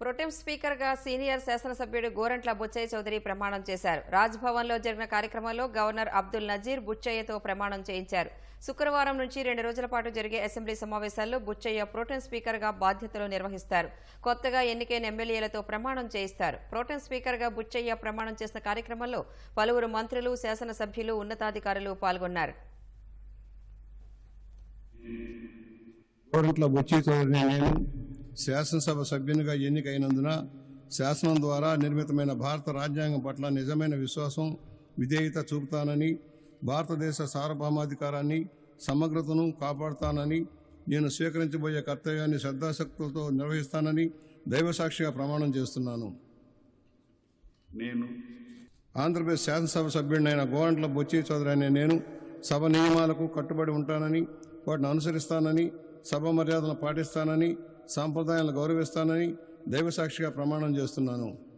pro tem speaker గా senior శాసనసభ్యుడు గోరంట్ల బుచ్చయ్య చౌదరి ప్రమాణం చేశారు రాజ్భవన్ లో జరిగిన కార్యక్రమంలో గవర్నర్ అబ్దుల్ నజీర్ బుచ్చయ్యతో ప్రమాణం చేయించారు శుక్రవారం నుంచి రెండు రోజుల పాటు జరిగే అసెంబ్లీ సమావేశాల్లో బుచ్చయ్య ప్రొటెం స్పీకర్ గా బాధ్యతలు నిర్వహిస్తారు కొత్తగా ఎన్నికైన ఎమ్మెల్యేలతో ప్రమాణం చేయిస్తారు ప్రొటెం స్పీకర్ గా బుచ్చయ్య ప్రమాణం చేసిన కార్యక్రమంలో పలువురు మంత్రులు శాసనసభ్యులు ఉన్నతాధికారులు పాల్గొన్నారు గోరంట్ల బొచ్చి చౌదరిని నేను శాసనసభ సభ్యునిగా ఎన్నికైనందున శాసనం ద్వారా నిర్మితమైన భారత రాజ్యాంగం పట్ల నిజమైన విశ్వాసం విధేయత చూపుతానని భారతదేశ సార్వభౌమాధికారాన్ని సమగ్రతను కాపాడుతానని నేను స్వీకరించబోయే కర్తవ్యాన్ని శ్రద్ధాశక్తులతో నిర్వహిస్తానని దైవసాక్షిగా ప్రమాణం చేస్తున్నాను నేను ఆంధ్రప్రదేశ్ శాసనసభ సభ్యుడినైన గోరంట్ల బొచ్చి చౌదరి అనే నేను సభ నియమాలకు కట్టుబడి ఉంటానని వాటిని అనుసరిస్తానని సభ మర్యాదలను పాటిస్తానని సాంప్రదాయాలను గౌరవిస్తానని దైవసాక్షిగా ప్రమాణం చేస్తున్నాను